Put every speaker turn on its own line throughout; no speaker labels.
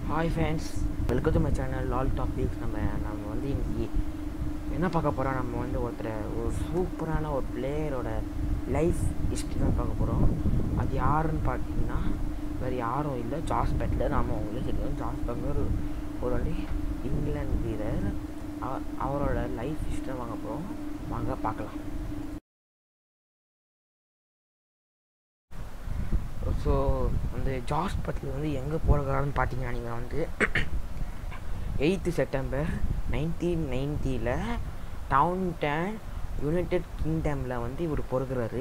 Hi friends welcome to my channel லால் topics நம்ம நம்ம வந்து இன்னைக்கு என்ன பார்க்க போகிறோம் நம்ம வந்து ஒருத்தர் ஒரு சூப்பரான ஒரு பிளேயரோட லைஃப் ஹிஸ்ட்ரி தான் பார்க்க போகிறோம் அது யாருன்னு பார்த்தீங்கன்னா வேறு யாரும் இல்லை ஜாஸ் பெட்லர் நாம உங்களுக்கு தெரியும் ஜாஸ் பெட்லர் ஒரு வந்து இங்கிலாந்து வீரர் அவ- அவரோட லைஃப் ஹிஸ்ட்ரி வாங்க போகிறோம் வாங்க பார்க்கலாம் ஸோ அந்த ஜாஸ் பட்லர் வந்து எங்கே போகிறாருன்னு பார்த்தீங்கன்னா நீங்கள் வந்து எயித்து செப்டம்பர் நைன்டீன் நைன்ட்டியில் டவுன் டேன் யுனைடெட் கிங்டமில் வந்து இவர் பிறகுறாரு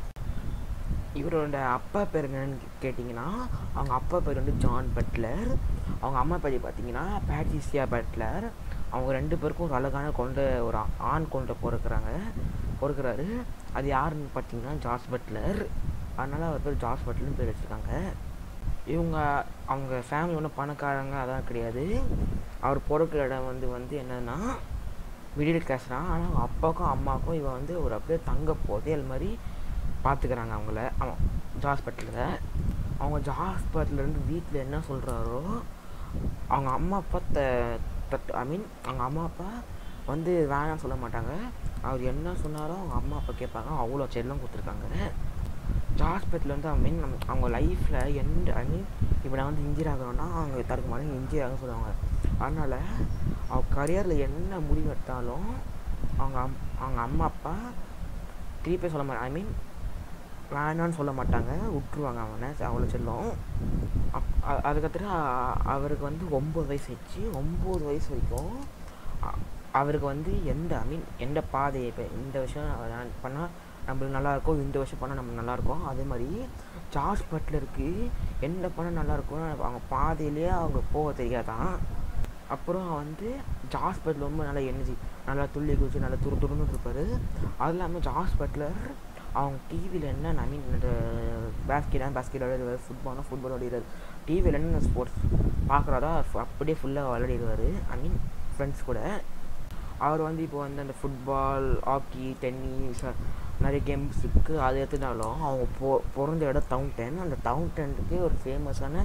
இவரோட அப்பா பேர் என்னன்னு கேட்டிங்கன்னா அவங்க அப்பா பேர் வந்து ஜான் பட்லர் அவங்க அம்மா பேர் பார்த்தீங்கன்னா பேட்ரிசியா பட்லர் அவங்க ரெண்டு பேருக்கும் ஒரு அழகான கொண்ட ஒரு ஆண் கொண்ட பிறக்கிறாங்க பிறக்கிறாரு அது யாருன்னு பார்த்தீங்கன்னா ஜாஸ் பட்லர் அதனால் அவர் பேர் ஜாஸ் பட்லர்னு பேர் வச்சுருக்காங்க இவங்க அவங்க ஃபேமிலி ஒன்றும் பணக்காரங்க அதான் கிடையாது அவர் பிறக்கிற இடம் வந்து வந்து என்னன்னா மிடில் கிளாஸ் தான் ஆனால் அவங்க அப்பாவுக்கும் அம்மாவுக்கும் இவன் வந்து ஒரு அப்படியே தங்க புதையல் மாதிரி பார்த்துக்கிறாங்க அவங்கள அவன் ஜாஸ்பட்டில் அவங்க ஜாஸ்பட்டிலேருந்து வீட்டில் என்ன சொல்கிறாரோ அவங்க அம்மா அப்பா த தட் ஐ மீன் அவங்க அம்மா அப்பா வந்து வேணாம்னு சொல்ல மாட்டாங்க அவர் என்ன சொன்னாரோ அவங்க அம்மா அப்பா கேட்பாங்க அவ்வளோ செல்லம் கொடுத்துருக்காங்க ஹாஸ்பிட்டல் வந்து ஐ மீன் அவங்க லைஃப்பில் எந்த ஐ மீன் இப்போ நான் வந்து இன்ஜியர் ஆகிறோன்னா அவங்க தடுக்க மாட்டாங்க இன்ஜியர் ஆகுன்னு சொல்லுவாங்க அதனால் அவங்க கரியரில் என்ன முடிவு எடுத்தாலும் அவங்க அம் அவங்க அம்மா அப்பா திருப்பி சொல்ல மாட்டாங்க ஐ மீன் வேணான்னு சொல்ல மாட்டாங்க விட்ருவாங்க அவனை அவ்வளோ செல்லம் அப் அ- அதுக்கப்புறம் அ- அவருக்கு வந்து ஒம்பது வயசு ஆயிடுச்சு ஒம்பது வயசு வரைக்கும் அ- அவருக்கு வந்து எந்த ஐ மீன் எந்த பாதையை இப்போ இந்த விஷயம் பண்ணால் நம்மளுக்கு நல்லா இருக்கும் இந்த விஷயம் பண்ணால் நம்ம நல்லா இருக்கும் அதே மாதிரி ஜார்ஜ் பட்லருக்கு எந்த பண்ணால் நல்லா இருக்கும்னு அவங்க பாதையிலேயே அவங்க போக தெரியாதான் அப்புறம் வந்து ஜாஸ் பட்லர் ரொம்ப நல்லா எனர்ஜி நல்லா துள்ளி குதிச்சு நல்லா துரு துருன்னு இருப்பார் அது இல்லாமல் ஜாஸ் பட்லர் அவங்க டிவியில் என்ன ஐ மீன் இந்த பேஸ்கெட் பேஸ்கெட் விளையாடுவார் ஃபுட்பால்னா ஃபுட்பால் விளையாடுவார் டிவியில் என்ன ஸ்போர்ட்ஸ் பார்க்குறாரோ அப்படியே ஃபுல்லாக விளையாடிடுவார் ஐ மீன் ஃப்ரெண்ட்ஸ் கூட அவர் வந்து இப்போ வந்து அந்த ஃபுட்பால் ஹாக்கி டென்னிஸ் நிறைய கேம்ஸ் இருக்குது அது எடுத்துனாலும் அவங்க பொ பிறந்த இடம் டவுன்டன் அந்த டவுன்டனுக்கு ஒரு ஃபேமஸான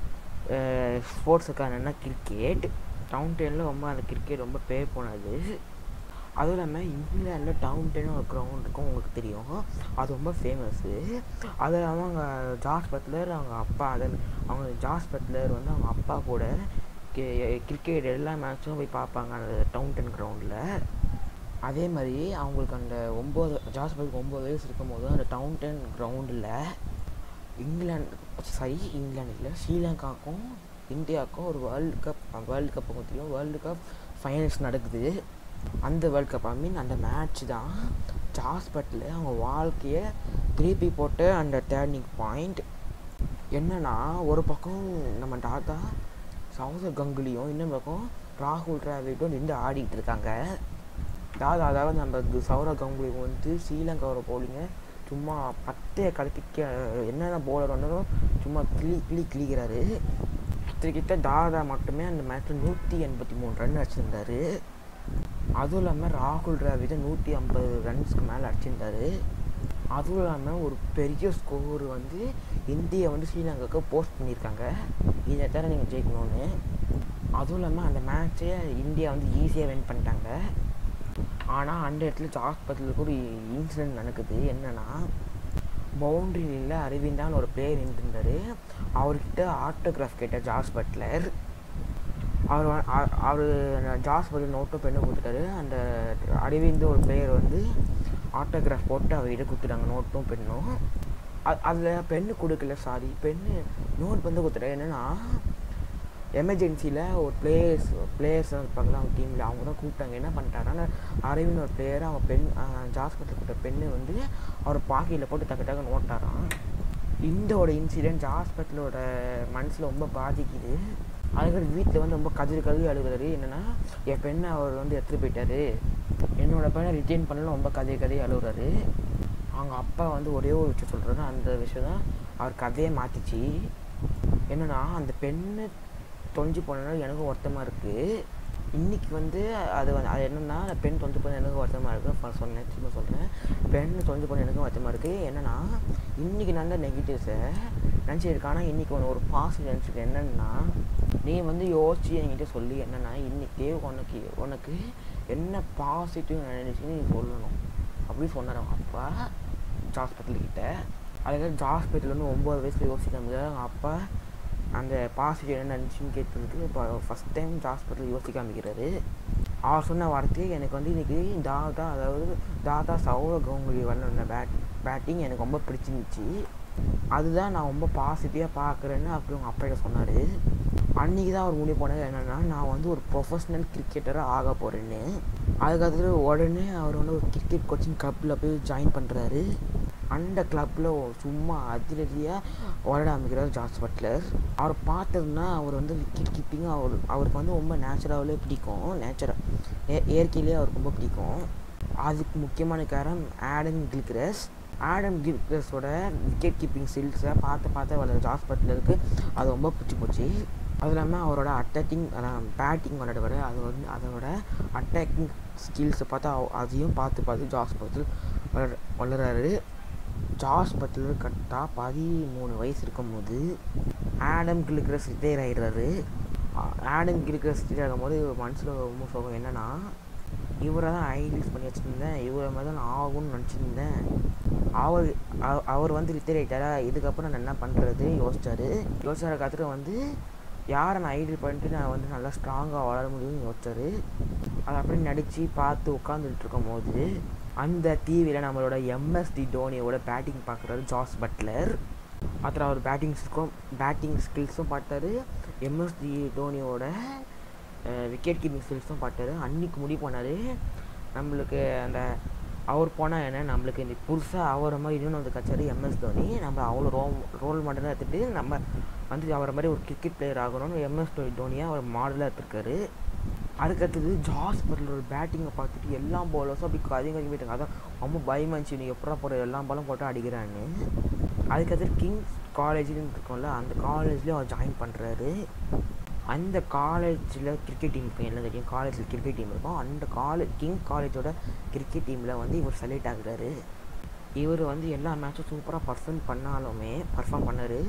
ஸ்போர்ட்ஸ் என்னென்னா கிரிக்கெட் டவுன்டனில் ரொம்ப அந்த கிரிக்கெட் ரொம்ப பேர் போனது அதுவும் இல்லாமல் இங்கிலாண்டில் டவுன்டன்னு ஒரு கிரவுண்ட் இருக்கும் உங்களுக்கு தெரியும் அது ரொம்ப ஃபேமஸ்ஸு அது இல்லாமல் அவங்க ஜாஸ் பட்லர் அவங்க அப்பா அது அவங்க ஜாஸ் பட்லர் வந்து அவங்க அப்பா கூட கிரிக்கெட் எல்லா மேட்சும் போய் பார்ப்பாங்க அந்த டவுன்டன் கிரவுண்டில் அதே மாதிரி அவங்களுக்கு அந்த ஒம்பது ஜாஸ் பட்லருக்கு ஒம்பது வயசு இருக்கும்போது அந்த டவுன்டன் கிரவுண்டில் இங்கிலாந்து சாரி இங்கிலாந்து இல்லை ஸ்ரீலங்காவுக்கும் இந்தியாவுக்கும் ஒரு வேர்ல்டு கப் வேர்ல்டு கப் உங்களுக்கு தெரியும் வேர்ல்டு கப் ஃபைனல்ஸ் நடக்குது அந்த வேர்ல்டு கப் ஐ மீன் அந்த மேட்ச் தான் ஜாஸ்பட்டில் அவங்க வாழ்க்கையை திருப்பி போட்ட அந்த டேர்னிங் பாயிண்ட் என்னன்னா ஒரு பக்கம் நம்ம டாட்டா சௌசர் கங்குலியும் இன்னொரு பக்கம் ராகுல் டிராவிட்டும் நின்று ஆடிக்கிட்டு இருக்காங்க அதாவது அதாவது நம்ம சௌரவ் கங்குலி வந்து ஸ்ரீலங்காவோட போலிங்க சும்மா பட்டையை கலக்கி கே- என்னென்ன போலர் வந்தாலும் சும்மா கிளி கிளி கிளிக்கிறாரு கிட்ட தாதா மட்டுமே அந்த மேட்ச்சில் நூற்றி எண்பத்தி மூணு ரன் அடிச்சிருந்தாரு அதுவும் இல்லாமல் ராகுல் டிராவிட் நூற்றி ஐம்பது ரன்ஸ்க்கு மேலே அடிச்சிருந்தாரு அதுவும் இல்லாமல் ஒரு பெரிய ஸ்கோர் வந்து இந்தியா வந்து ஸ்ரீலங்காவுக்கு போஸ்ட் பண்ணியிருக்காங்க இதை தவிர நீங்கள் ஜெயிக்கணும்னு அதுவும் இல்லாமல் அந்த மேட்ச்சை இந்தியா வந்து ஈஸியாக வின் பண்ணிட்டாங்க ஆனால் அந்த இடத்துல ஜாஸ் பத்திலுக்கு ஒரு இன்சிடென்ட் நடக்குது என்னன்னா பவுண்டரியில் அரவிந்தான்னு ஒரு பிளேயர் இருந்திருந்தாரு அவர்கிட்ட ஆட்டோகிராஃப் கேட்ட ஜாஸ் பட்லர் அவர் வ- அ- அவர் ஜாஸ் பட்லர் நோட்டும் பெண்ணு கொடுத்துட்டாரு அந்த அரவிந்த் ஒரு பிளேயர் வந்து ஆட்டோகிராஃப் போட்டு அவர்கிட்ட கொடுத்துட்டாங்க நோட்டும் பெண்ணும் அதில் பெண்ணு கொடுக்கல சாரி பெண்ணு நோட் வந்து கொடுத்துட்டாரு என்னன்னா எமர்ஜென்சியில் ஒரு பிளேயர்ஸ் பிளேயர்ஸ் இருப்பாங்களா அவங்க டீமில் அவங்க தான் கூப்பிட்டாங்க என்ன பண்ணிட்டாங்கன்னா அரவிந்த் ஒரு பிளேயர் அவங்க பெண் ஜாஸ்பட்டில் கொடுத்த பெண்ணு வந்து அவர் பாக்கெட்டில் போட்டு டக்கு டக்குன்னு ஓட்டாராம் இந்தோட இன்சிடென்ட் ஹாஸ்பிட்டலோட மனசில் ரொம்ப பாதிக்குது அதுக்கடுத்து வீட்டில் வந்து ரொம்ப கதிர் கதிர் அழுகுறாரு என்னென்னா என் பெண்ணை அவர் வந்து எடுத்துகிட்டு போயிட்டாரு என்னோட பையனை ரிட்டைன் பண்ணல ரொம்ப கதை கதையை அழுகுறாரு அவங்க அப்பா வந்து ஒரே ஒரு விஷயம் சொல்கிறாரு அந்த விஷயம் தான் அவர் கதையை மாற்றிச்சு என்னன்னா அந்த பெண்ணு தொலைஞ்சு போனதுனால எனக்கும் வருத்தமாக இருக்குது இன்னைக்கு வந்து அது வந்து அது என்னென்னா அந்த பெண் தொலைஞ்சு போன எனக்கும் வருத்தமாக இருக்குது சொன்னேன் திரும்ப சொல்கிறேன் பெண் தொலைஞ்சு போன எனக்கும் வருத்தமாக இருக்குது என்னென்னா இன்றைக்கி நடந்த நெகட்டிவ்ஸை நினச்சிருக்கேன் ஆனால் இன்றைக்கி ஒன்று ஒரு பாசிட்டிவ் நினச்சிருக்கேன் என்னென்னா நீ வந்து யோசிச்சு என்கிட்ட சொல்லி என்னன்னா இன்னைக்கு உனக்கு உனக்கு என்ன பாசிட்டிவ் நினைச்சுன்னு நீ சொல்லணும் அப்படி சொன்னார் அவங்க அப்பா ஹாஸ்பிட்டல் கிட்ட அதுக்கப்புறம் ஹாஸ்பிட்டல் வந்து ஒம்பது வயசுல யோசிக்காம அவங்க அப்பா அந்த பாசிட்டிவ் என்ன நினச்சின்னு கேட்டதுக்கு இப்போ ஃபஸ்ட் டைம் ஹாஸ்பிட்டல் யோசிக்க ஆரம்பிக்கிறாரு அவர் சொன்ன வார்த்தையே எனக்கு வந்து இன்னைக்கு தாதா அதாவது தாதா சௌர கவுங்குலி விளாண்ட பேட் பேட்டிங் எனக்கு ரொம்ப பிடிச்சிருந்துச்சு அதுதான் நான் ரொம்ப பாசிட்டிவாக பார்க்குறேன்னு அப்படி உங்கள் அப்பா கிட்ட சொன்னார் அன்றைக்கி தான் அவர் முடிவு பண்ணது என்னென்னா நான் வந்து ஒரு ப்ரொஃபஷ்னல் கிரிக்கெட்டராக ஆக போகிறேன்னு அதுக்கடுத்து உடனே அவர் வந்து ஒரு கிரிக்கெட் கோச்சிங் கிளப்பில் போய் ஜாயின் பண்ணுறாரு அந்த கிளப்பில் சும்மா அதிரடியாக விளையாட ஆரம்பிக்கிறார் ஜார்ஜ் பட்லர் அவர் பார்த்ததுன்னா அவர் வந்து விக்கெட் கீப்பிங் அவர் அவருக்கு வந்து ரொம்ப நேச்சுரலாகவே பிடிக்கும் நேச்சுரல் இயற்கையிலேயே அவருக்கு ரொம்ப பிடிக்கும் அதுக்கு முக்கியமான காரணம் ஆடன் கில்கிரஸ் ஆடம் கில்கிரஸோட விக்கெட் கீப்பிங் ஸ்கில்ஸை பார்த்து பார்த்து வளர ஜார்ஜ் பட்லருக்கு அது ரொம்ப பிடிச்சி போச்சு அது இல்லாமல் அவரோட அட்டாக்கிங் பேட்டிங் விளையாடுவார் அது வந்து அதோட அட்டாக்கிங் ஸ்கில்ஸை பார்த்து அவ- அதையும் பார்த்து பார்த்து ஜாஸ் பட்லர் வளர வளர்றாரு ஜாஸ் பட்லர் கரெக்டாக பதிமூணு வயசு இருக்கும்போது ஆடம் கில்கிரஸ் ரிட்டையர் ஆகிடுறாரு ஆடம் கில்கிரஸ் ரிட்டையர் ஆகும்போது மனசில் ரொம்ப சோகம் என்னன்னா இவரை தான் ஐடியல்ஸ் பண்ணி வச்சுருந்தேன் இவரை மாதிரி தான் நான் ஆகும்னு நினச்சிருந்தேன் அவர் அவ- அவர் வந்து ரிட்டையர் ஆகிட்டாரா இதுக்கப்புறம் நான் என்ன பண்ணுறது யோசிச்சாரு யோசிச்சார காத்துட்டு வந்து யாரை நான் ஐடியல் பண்ணிட்டு நான் வந்து நல்லா ஸ்ட்ராங்காக வளர முடியும்னு யோசிச்சாரு அதை அப்படியே நடித்து பார்த்து உட்காந்துட்டு இருக்கும் போது அந்த டிவியில் நம்மளோட எம்எஸ்டி தோனியோட பேட்டிங் பார்க்குறாரு ஜாஸ் பட்லர் அப்புறம் அவர் பேட்டிங் ஸ்கும் பேட்டிங் ஸ்கில்ஸும் பார்த்தாரு எம்எஸ்டி தோனியோட விக்கெட் கீப்பிங் ஸ்கில்ஸும் பார்த்தாரு அன்னைக்கு முடிவு பண்ணார் நம்மளுக்கு அந்த அவர் போனால் என்ன நம்மளுக்கு இந்த புதுசாக அவரை மாதிரி இன்னொன்று வந்து கச்சாரு எம்எஸ் தோனி நம்ம அவ்வளோ ரோ ரோல் மாடலாக எடுத்துகிட்டு நம்ம வந்து அவரை மாதிரி ஒரு கிரிக்கெட் பிளேயர் ஆகணும்னு எம்எஸ் தோனியை அவர் மாடலாக எடுத்திருக்காரு அதுக்கடுத்தது ஜாஸ் பட்லர் பேட்டிங்கை பார்த்துட்டு எல்லா பாலர்ஸும் அப்படி கதையும் கதையும் போயிட்டாங்க அதான் ரொம்ப பயமாச்சு நீ எப்படா போகிற எல்லா பாலும் போட்டு அடிக்கிறான்னு அதுக்கடுத்து கிங்ஸ் காலேஜ்னு இருக்கும்ல அந்த காலேஜ்லேயும் அவர் ஜாயின் பண்ணுறாரு அந்த காலேஜில் கிரிக்கெட் டீம் இருக்கும் என்ன தெரியும் காலேஜில் கிரிக்கெட் டீம் இருக்கும் அந்த காலேஜ் கிங் காலேஜோட கிரிக்கெட் டீமில் வந்து இவர் செலக்ட் ஆகுறாரு இவர் வந்து எல்லா மேட்சும் சூப்பராக பர்ஃபார்ம் பண்ணாலுமே பர்ஃபார்ம் பண்ணார்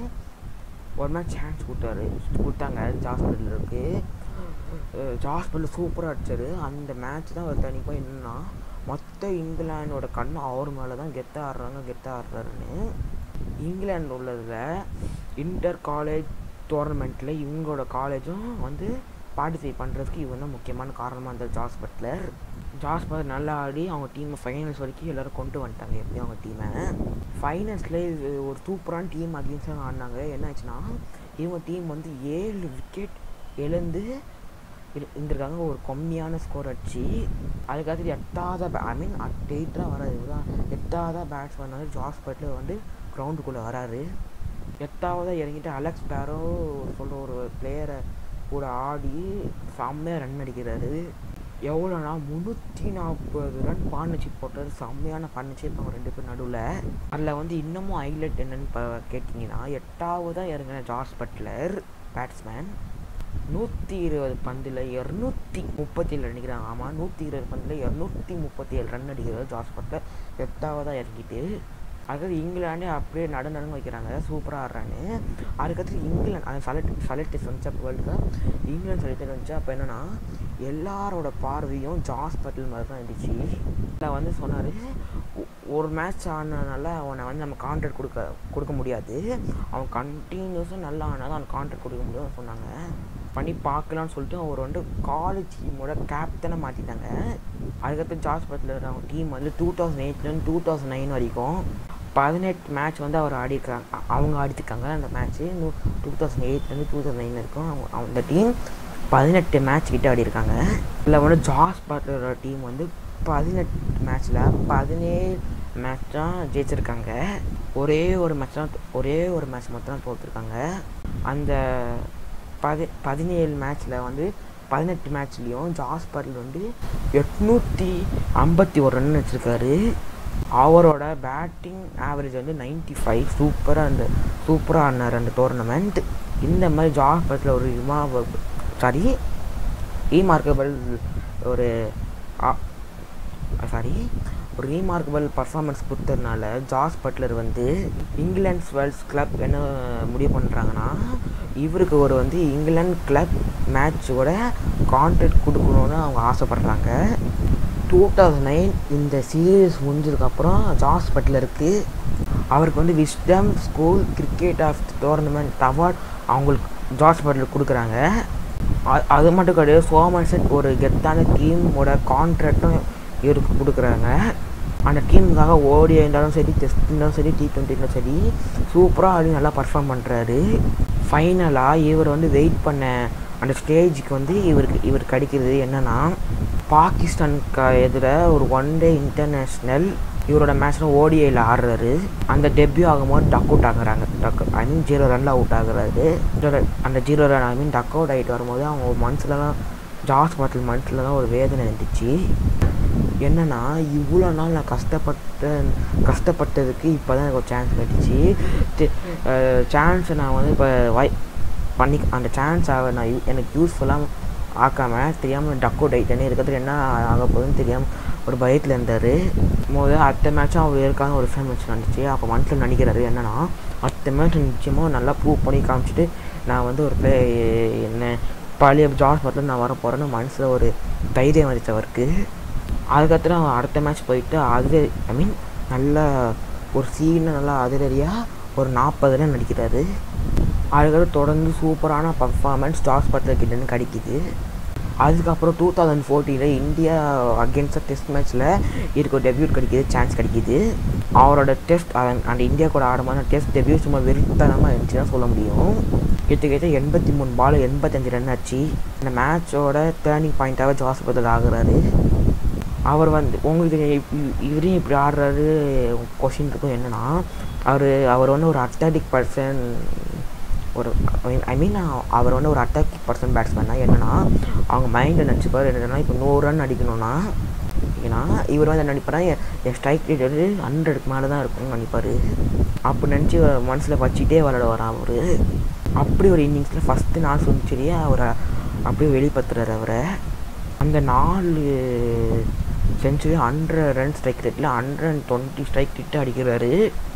ஒரு மேட்ச் சான்ஸ் கொடுத்தாரு கொடுத்தாங்க ஜாஸ்பிட்டலுக்கு ஜாஸ்பிட்டல் சூப்பராக அடிச்சாரு அந்த மேட்ச் தான் அவர் தனிப்பாக என்னன்னா மொத்த இங்கிலாண்டோட கண்ணு அவர் மேலே தான் கெத்தாக ஆடுறாங்க கெத்தாக ஆடுறாருன்னு இங்கிலாந்து உள்ளதில் இன்டர் காலேஜ் டோர்னமெண்ட்டில் இவங்களோட காலேஜும் வந்து பார்ட்டிசிபேட் பண்ணுறதுக்கு இவன் தான் முக்கியமான காரணமாக இருந்தார் ஜாஸ் பட்லர் ஜாஸ் பட்லர் நல்லா ஆடி அவங்க டீமை ஃபைனல்ஸ் வரைக்கும் எல்லோரும் கொண்டு வந்துட்டாங்க எப்படியும் அவங்க டீமை ஃபைனல்ஸில் இது ஒரு சூப்பரான டீம் அகேன்ஸ்டாக ஆடினாங்க என்ன ஆச்சுன்னா இவங்க டீம் வந்து ஏழு விக்கெட் இழந்து இரு- இருந்திருக்காங்க ஒரு கம்மியான ஸ்கோர் அடிச்சு அதுக்கடுத்து எட்டாவது ஐ மீன் எயிட்டாக வராது இவர்தான் எட்டாவது பேட்ஸ்மேன் வந்து ஜாஸ் பட்லர் வந்து கிரவுண்டுக்குள்ளே வராரு எட்டாவதாக இறங்கிட்டு அலெக்ஸ் பேரோ சொல்கிற ஒரு பிளேயரை கூட ஆடி செம்மையாக ரன் அடிக்கிறாரு எவ்வளோனா முந்நூற்றி நாற்பது ரன் பார்ட்னர்ஷிப் போட்டது செம்மையான பார்ட்னர்ஷிப் அவங்க ரெண்டு பேர் நடுவில் அதில் வந்து இன்னமும் ஹைலைட் என்னன்னு ப கேட்டிங்கன்னா எட்டாவதாக இறங்கின ஜார்ஜ் பட்லர் பேட்ஸ்மேன் நூற்றி இருபது பந்தில் இரநூத்தி முப்பத்தி ஏழு ரன் அடிக்கிறாங்க ஆமாம் நூற்றி இருபது பந்தில் இரநூத்தி முப்பத்தி ஏழு ரன் அடிக்கிறார் ஜார்ஜ் பட்லர் எட்டாவதாக இறங்கிட்டு அதுக்கடுத்து இங்கிலாண்டே அப்படியே நடு நடுங்க வைக்கிறாங்க சூப்பராக ஆடுறான்னு அதுக்கடுத்து இங்கிலாந்து அந்த செலக்ட் செலக்டர்ஸ் வந்துச்சு அப்போ வேர்ல்டு கப் இங்கிலாந்து செலக்டர் வந்துச்சு அப்போ என்னன்னா எல்லாரோட பார்வையும் ஜாஸ் பட்லர் மாதிரி தான் இருந்துச்சு இதில் வந்து சொன்னார் ஒரு மேட்ச் ஆனதுனால அவனை வந்து நம்ம கான்ட்ராக்ட் கொடுக்க கொடுக்க முடியாது அவன் கண்டினியூஸாக நல்லா ஆனால் தான் அவன் கான்ட்ராக்ட் கொடுக்க முடியும்னு சொன்னாங்க பண்ணி பார்க்கலான்னு சொல்லிட்டு அவர் வந்து காலேஜ் டீமோட கேப்டனை மாற்றிட்டாங்க அதுக்கப்புறம் ஜார்ஜ் பட்லர் அவங்க டீம் வந்து டூ தௌசண்ட் எயிட்லேருந்து டூ தௌசண்ட் நைன் வரைக்கும் பதினெட்டு மேட்ச் வந்து அவர் ஆடிருக்காங்க அ- அவங்க ஆடிருக்காங்க அந்த மேட்ச்சு டூ தௌசண்ட் எயிட்லேருந்து டூ தௌசண்ட் நைன் வரைக்கும் அவங்க அந்த டீம் பதினெட்டு மேட்ச் கிட்ட ஆடிருக்காங்க இதில் வந்து ஜார்ஜ் பட்லரோட டீம் வந்து பதினெட்டு மேட்ச்சில் பதினேழு மேட்ச் தான் ஜெயிச்சிருக்காங்க ஒரே ஒரு மேட்ச் தான் ஒரே ஒரு மேட்ச் மட்டும் தான் தோற்றுருக்காங்க அந்த பதி பதினேழு மேட்ச்சில் வந்து பதினெட்டு மேட்ச்லேயும் ஜாஸ் பட்லர் வந்து எட்நூற்றி ஐம்பத்தி ஒரு ரன் வச்சுருக்காரு அவரோட பேட்டிங் ஆவரேஜ் வந்து 95 ஃபைவ் சூப்பராக அந்த சூப்பராக ஆடினார் அந்த டோர்னமெண்ட் இந்த மாதிரி ஜாஸ் பட்லர் ஒரு இமா சாரி ரீமார்க்கபிள் ஒரு சாரி ஒரு ரீமார்க்கபிள் பர்ஃபார்மன்ஸ் கொடுத்ததுனால ஜாஸ் பட்லர் வந்து இங்கிலாந்து வேர்ல்ட்ஸ் கிளப் என்ன முடிவு பண்ணுறாங்கன்னா இவருக்கு ஒரு வந்து இங்கிலாந்து கிளப் மேட்சோட கான்ட்ராக்ட் கொடுக்கணுன்னு அவங்க ஆசைப்பட்றாங்க டூ தௌசண்ட் நைன் இந்த சீரீஸ் முடிஞ்சதுக்கப்புறம் ஜாஸ் பட்லருக்கு அவருக்கு வந்து Wisden school cricket of tournament award அவங்களுக்கு ஜார்ஜ் பட்லர் கொடுக்குறாங்க அ- அது மட்டும் கிடையாது சோமன்சன் ஒரு கெத்தான டீமோட கான்ட்ராக்டும் இவருக்கு கொடுக்குறாங்க அந்த டீமுக்காக ஓடி இருந்தாலும் சரி டெஸ்ட் இருந்தாலும் சரி டி ட்வெண்ட்டிலும் சரி சூப்பராக ஆடி நல்லா பர்ஃபார்ம் பண்ணுறாரு ஃபைனலாக இவர் வந்து வெயிட் பண்ண அந்த ஸ்டேஜுக்கு வந்து இவருக்கு இவர் கிடைக்கிறது என்னன்னா பாகிஸ்தானுக்கு எதிராக ஒரு ஒன் டே இன்டர்நேஷ்னல் இவரோட மேட்ச்சில் ஓடிஐயில் ஆடுறாரு அந்த டெபியூ ஆகும்போது டக் அவுட் ஆகுறாங்க டக் ஐ மீன் ஜீரோ ரனில் அவுட் ஆகுறாரு இதோட அந்த zero run I mean duck out ஆகிட்டு வரும்போது அவங்க மனசுலலாம் ஜாஸ் பாட்டில் மனசுல தான் ஒரு வேதனை இருந்துச்சு என்னன்னா இவ்வளோ நாள் நான் கஷ்டப்பட்ட கஷ்டப்பட்டதுக்கு இப்போ தான் எனக்கு ஒரு சான்ஸ் கிடைச்சிச்சு சான்ஸை நான் வந்து இப்போ வாய் பண்ணி அந்த சான்ஸ் நான் யூ- எனக்கு யூஸ்ஃபுல்லாக ஆக்காம தெரியாமல் டக் அவுட் ஆகிட்டேனே இருக்கிறதுக்கு என்ன ஆக போகுதுன்னு தெரியாமல் ஒரு பயத்தில் இருந்தார் போது அடுத்த மேட்சும் அவர் இருக்காங்க ஒரு ஃபேன் மேட்ச் நடந்துச்சு அப்போ மனசில் நினைக்கிறாரு என்னன்னா அடுத்த மேட்ச் நிச்சயமாக நல்லா ப்ரூவ் பண்ணி காமிச்சிட்டு நான் வந்து ஒரு பிளே என்ன பழைய ஜாஸ் பட்டில் நான் வர போகிறேன்னு மனசில் ஒரு தைரியம் வந்துச்சு அவருக்கு அதுக்கப்புறம் அவன் அடுத்த மேட்ச் போயிட்டு அதிர ஐ மீன் நல்லா ஒரு சீனை நல்லா அதிரடியாக ஒரு நாற்பது ரன் நடிக்கிறாரு அதுக்கப்புறம் தொடர்ந்து சூப்பரான பர்ஃபார்மன்ஸ் டாஸ் பட்லர் கிட்டன்னு கிடைக்குது அதுக்கப்புறம் டூ தௌசண்ட் ஃபோர்டீனில் இந்தியா அகேன்ஸ்ட் டெஸ்ட் மேட்ச்சில் இதுக்கு ஒரு டெபியூட் கிடைக்கிது சான்ஸ் கிடைக்கிது அவரோட டெஸ்ட் அந்த இந்தியா கூட ஆடும்போது டெஸ்ட் டெபியூ சும்மா வெறித்தனமாக இருந்துச்சு தான் சொல்ல முடியும் கிட்டத்தட்ட எண்பத்தி மூணு பால் எண்பத்தஞ்சு ரன் ஆச்சு இந்த மேட்சோட டேர்னிங் பாயிண்ட்டாக ஜாஸ் பட்லர் ஆகுறாரு அவர் வந்து உங்களுக்கு இ- இவரையும் இப்படி ஆடுறாரு கொஷின் இருக்கும் என்னன்னா அவர் அவர் வந்து ஒரு அத்தாட்டிக் பர்சன் ஒரு ஐ மீன் அவர் வந்து ஒரு அட்டாக்கிங் பர்சன் பேட்ஸ்மேனா என்னன்னா அவங்க மைண்டில் நினச்சிப்பார் என்னன்னா இப்போ நூறு ரன் அடிக்கணும்னா ஏன்னா இவர் வந்து என்ன நினைப்பாரா என் என் ஸ்ட்ரைக் ரேட் வந்து ஹண்ட்ரடுக்கு மேலே தான் இருக்கும்னு நினைப்பாரு அப்படி நினச்சி மனசில் வச்சுக்கிட்டே விளாட வரான் அவர் அப்படி ஒரு இன்னிங்ஸில் ஃபஸ்ட்டு நாலு செஞ்சுரியே அவரை அப்படியே வெளிப்படுத்துறாரு அவரை அந்த நாலு செஞ்சுரி ஹண்ட்ரட் ரன் ஸ்ட்ரைக் ரேட்டில் ஹண்ட்ரட் அண்ட் டுவெண்ட்டி ஸ்ட்ரைக் கிட்ட அடிக்கிறாரு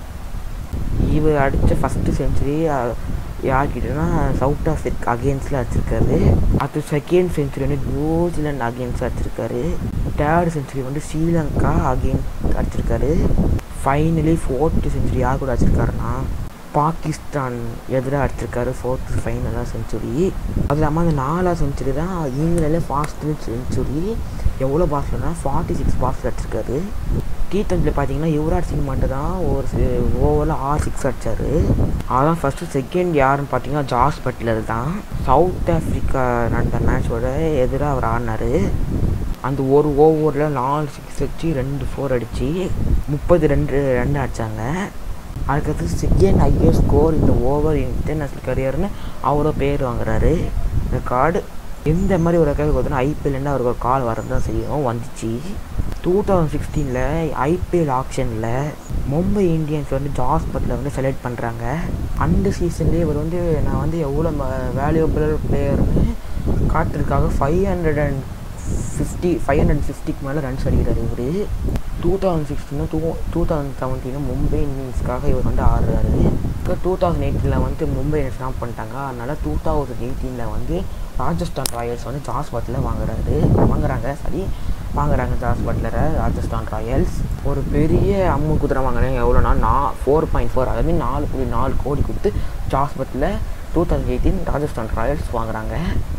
இவர் அடித்த ஃபஸ்ட்டு செஞ்சுரி யார்கிட்டனா சவுத் ஆஃப்ரிக்கா அகேன்ஸ்டில் அடிச்சிருக்காரு அது செகண்ட் செஞ்சுரி வந்து நியூசிலாந்து அகேன்ஸ்டில் அடிச்சிருக்காரு தேர்ட் செஞ்சுரி வந்து ஸ்ரீலங்கா அகேன்ஸ்ட் அடிச்சிருக்காரு ஃபைனலி ஃபோர்த்து செஞ்சுரி யார் கூட அடிச்சிருக்காருன்னா பாகிஸ்தான் எதிராக அடிச்சிருக்காரு ஃபோர்த்து ஃபைனலாக செஞ்சுரி அது இல்லாமல் அந்த நாலாவது செஞ்சுரி தான் இங்கிலாந்து ஃபாஸ்ட்டு செஞ்சுரி எவ்வளோ பாஸ்லனா ஃபார்ட்டி சிக்ஸ் பாஸ்ல அடிச்சிருக்காரு டி டுவெண்ட்டியில் பார்த்தீங்கன்னா யுவராஜ் சிங் மட்டும் தான் ஒரு ஓவரில் ஆறு சிக்ஸ் அடிச்சாரு அதான் ஃபஸ்ட்டு செகண்ட் யாருன்னு பார்த்தீங்கன்னா ஜாஸ் பட்லர் தான் சவுத் ஆஃப்ரிக்கா நடந்த மேட்சோட எதிராக அவர் ஆடினாரு அந்த ஒரு ஓவரில் நாலு சிக்ஸ் வச்சு ரெண்டு ஃபோர் அடித்து முப்பது ரெண்டு ரன் அடித்தாங்க அதுக்கடுத்து செகண்ட் ஹையஸ்ட் ஸ்கோர் இந்த ஓவர் இன்டர்நேஷ்னல் கரியர்னு அவரோ பேர் வாங்குறாரு ரெக்கார்டு எந்த மாதிரி ஒரு ரெக்கார்டு பார்த்தோன்னா ஐபிஎல்லேருந்து அவருக்கு ஒரு கால் வரது தான் செய்யும் வந்துச்சு டூ தௌசண்ட் சிக்ஸ்டீனில் ஐபிஎல் ஆக்ஷனில் மும்பை இந்தியன்ஸ் வந்து ஜாஸ் பட்டில் வந்து செலக்ட் பண்ணுறாங்க அந்த சீசன்லேயே இவர் வந்து நான் வந்து எவ்வளோ வேல்யூபிள் பிளேயர்னு காட்டுறதுக்காக five hundred and fifty five hundred ஃபிஃப்டிக்கு மேலே ரன்ஸ் அடிக்கிறார் இவர் டூ தௌசண்ட் சிக்ஸ்டீனும் டூ டூ தௌசண்ட் செவன்டீனும் மும்பை இந்தியன்ஸ்க்காக இவர் வந்து ஆடுறாரு இப்போ டூ தௌசண்ட் எயிட்டீனில் வந்து மும்பை இந்தியன்ஸ் ஸ்டாப் பண்ணிட்டாங்க அதனால் டூ தௌசண்ட் எயிட்டீனில் வந்து ராஜஸ்தான் ராயல்ஸ் வந்து ஜாஸ் பட்டில் வாங்குறாரு வாங்குறாங்க சரி வாங்குறாங்க ஜாஸ் பட்லரை ராஜஸ்தான் ராயல்ஸ் ஒரு பெரிய அம்மு குதிரை வாங்குறாங்க எவ்வளோனா நான் ஃபோர் பாயிண்ட் ஃபோர் அதாவது நாலு புள்ளி நாலு கோடி கொடுத்து Jos Buttler two thousand eighteen Rajasthan Royals வாங்குறாங்க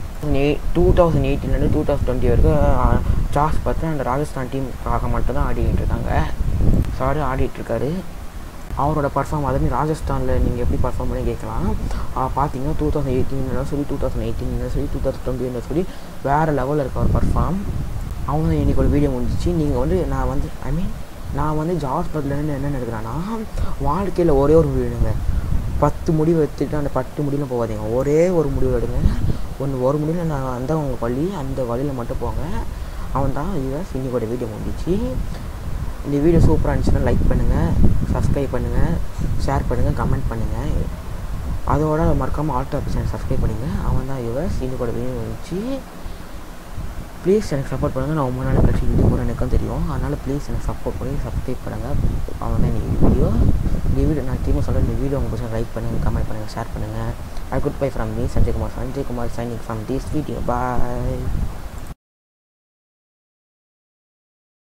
டூ தௌசண்ட் எயிட்டீன்லேருந்து டூ தௌசண்ட் டுவெண்ட்டி வரைக்கும் ஜாஸ் பட்டில் அந்த ராஜஸ்தான் டீமுக்காக மட்டும் தான் ஆடிட்டு இருக்காங்க சாரி ஆடிட்டு இருக்காரு அவரோட பர்ஃபார்ம் அதே மாதிரி ராஜஸ்தானில் நீங்கள் எப்படி பர்ஃபார்ம் பண்ணி கேட்கலாம் பார்த்தீங்கன்னா டூ தௌசண்ட் எயிட்டீன் சரி டூ தௌசண்ட் எயிட்டீன் சரி டூ தௌசண்ட் டுவெண்ட்டி சொல்லி வேறு லெவலில் இருக்க ஒரு பர்ஃபார்ம் அவங்க இன்றைக்கி ஒரு வீடியோ முடிஞ்சிச்சு நீங்கள் வந்து நான் வந்து ஐ மீன் நான் வந்து ஜார்ஜ் பட்லேருந்து என்ன எடுக்கிறேன்னா வாழ்க்கையில் ஒரே ஒரு முடிவு எடுங்க பத்து முடிவு எடுத்துட்டு அந்த பத்து முடிவில் போகாதீங்க ஒரே ஒரு முடிவு எடுங்க ஒன்று ஒரு முடிவில் நான் அந்த உங்கள் வழி அந்த வழியில் மட்டும் போங்க அவன் தான் இதுதான் இன்னைக்கோட வீடியோ முடிஞ்சிச்சு இந்த வீடியோ சூப்பராக இருந்துச்சுன்னா லைக் பண்ணுங்கள் சப்ஸ்கிரைப் பண்ணுங்கள் ஷேர் பண்ணுங்கள் கமெண்ட் பண்ணுங்கள் அதோட மறக்காமல் ஆல்டோ ஆப்ஷன் சப்ஸ்கிரைப் பண்ணுங்கள் அவன் தான் யுவர்ஸ் இன்னைக்கோட வீடியோ வந்துச்சு ப்ளீஸ் எனக்கு சப்போர்ட் பண்ணுங்கள் நான் ரொம்ப நாள் கழிச்சு வீடியோ போட எனக்கும் தெரியும் அதனால் ப்ளீஸ் எனக்கு சப்போர்ட் பண்ணி சப்ஸ்கிரைப் பண்ணுங்கள் அவன் தான் இந்த வீடியோ இந்த வீடியோ நான் திரும்ப சொல்கிறேன் இந்த வீடியோ உங்களுக்கு லைக் பண்ணுங்கள் கமெண்ட் பண்ணுங்கள் ஷேர் பண்ணுங்கள் a goodbye from me, Sanjay Kumar. Sanjay Kumar signing from this video. Bye.